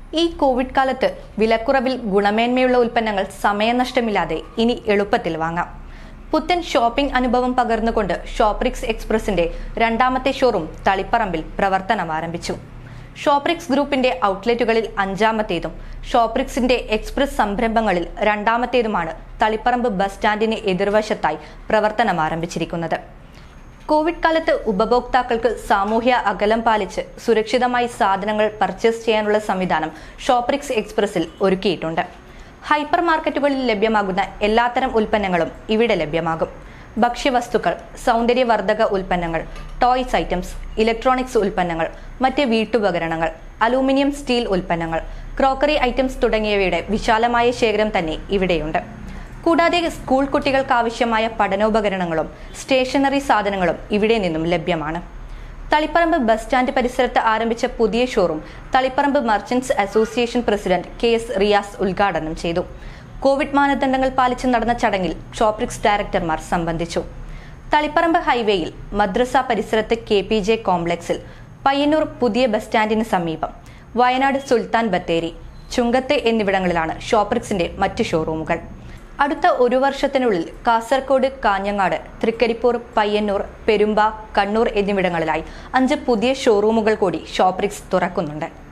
ഈ കോവിഡ് കാലത്ത് വിലക്കുറവിൽ ഗുണമേന്മയുള്ള ഉൽപ്പന്നങ്ങൾ സമയനഷ്ടമില്ലാതെ ഇനി എളുപ്പത്തിൽ വാങ്ങാം പുത്തൻ ഷോപ്പിംഗ് അനുഭവം പകർന്നുകൊണ്ട് ഷോപ്രിക്സ് എക്സ്പ്രസിന്റെ രണ്ടാമത്തെ ഷോറൂം തളിപ്പറമ്പിൽ പ്രവർത്തനം ആരംഭിച്ചു ഷോപ്രിക്സ് ഗ്രൂപ്പിന്റെ ഔട്ട്ലെറ്റുകളിൽ അഞ്ചാമത്തേതും ഷോപ്രിക്സിന്റെ എക്സ്പ്രസ് സംരംഭങ്ങളിൽ രണ്ടാമത്തേതുമാണ് തളിപ്പറമ്പ് ബസ് സ്റ്റാൻഡിന് എതിർവശത്തായി പ്രവർത്തനം ആരംഭിച്ചിരിക്കുന്നത് കോവിഡ് കാലത്ത് ഉപഭോക്താക്കൾക്ക് സാമൂഹ്യ അകലം പാലിച്ച് സുരക്ഷിതമായി സാധനങ്ങൾ പർച്ചേസ് ചെയ്യാനുള്ള സംവിധാനം ഷോപ്രിക്സ് എക്സ്പ്രസിൽ ഒരുക്കിയിട്ടുണ്ട് ഹൈപ്പർ മാർക്കറ്റുകളിൽ ലഭ്യമാകുന്ന എല്ലാത്തരം ഉൽപ്പന്നങ്ങളും ഇവിടെ ലഭ്യമാകും ഭക്ഷ്യവസ്തുക്കൾ സൗന്ദര്യവർദ്ധക ഉൽപ്പന്നങ്ങൾ ടോയ്സ് ഐറ്റംസ് ഇലക്ട്രോണിക്സ് ഉൽപ്പന്നങ്ങൾ മറ്റ് വീട്ടുപകരണങ്ങൾ അലൂമിനിയം സ്റ്റീൽ ഉൽപ്പന്നങ്ങൾ ക്രോക്കറി ഐറ്റംസ് തുടങ്ങിയവയുടെ വിശാലമായ ശേഖരം തന്നെ ഇവിടെയുണ്ട് കൂടാതെ സ്കൂൾ കുട്ടികൾക്ക് ആവശ്യമായ പഠനോപകരണങ്ങളും സ്റ്റേഷനറി സാധനങ്ങളും ഇവിടെ നിന്നും ലഭ്യമാണ് തളിപ്പറമ്പ് ബസ് സ്റ്റാൻഡ് പരിസരത്ത് ആരംഭിച്ച പുതിയ showroom Taliparamba merchants association president K S Riyas ഉദ്ഘാടനം ചെയ്തു കോവിഡ് മാനദണ്ഡങ്ങൾ പാലിച്ച് നടന്ന ചടങ്ങിൽ ഷോപ്രിക്സ് ഡയറക്ടർമാർ സംബന്ധിച്ചു തളിപ്പറമ്പ് ഹൈവേയിൽ മദ്രസ പരിസരത്ത് കെ പി ജെ കോംപ്ലക്സിൽ പയ്യന്നൂർ പുതിയ ബസ് സ്റ്റാൻഡിന് സമീപം വയനാട് സുൽത്താൻ ബത്തേരി ചുങ്കത്ത് എന്നിവിടങ്ങളിലാണ് ഷോപ്രിക്സിന്റെ മറ്റ് ഷോറൂമുകൾ അടുത്ത ഒരു വർഷത്തിനുള്ളിൽ കാസർഗോഡ് കാഞ്ഞങ്ങാട് തൃക്കരിപ്പൂർ പയ്യന്നൂർ പെരുമ്പ കണ്ണൂർ എന്നിവിടങ്ങളിലായി അഞ്ച് പുതിയ ഷോറൂമുകൾ കൂടി ഷോപ്രിക്സ് തുറക്കുന്നുണ്ട്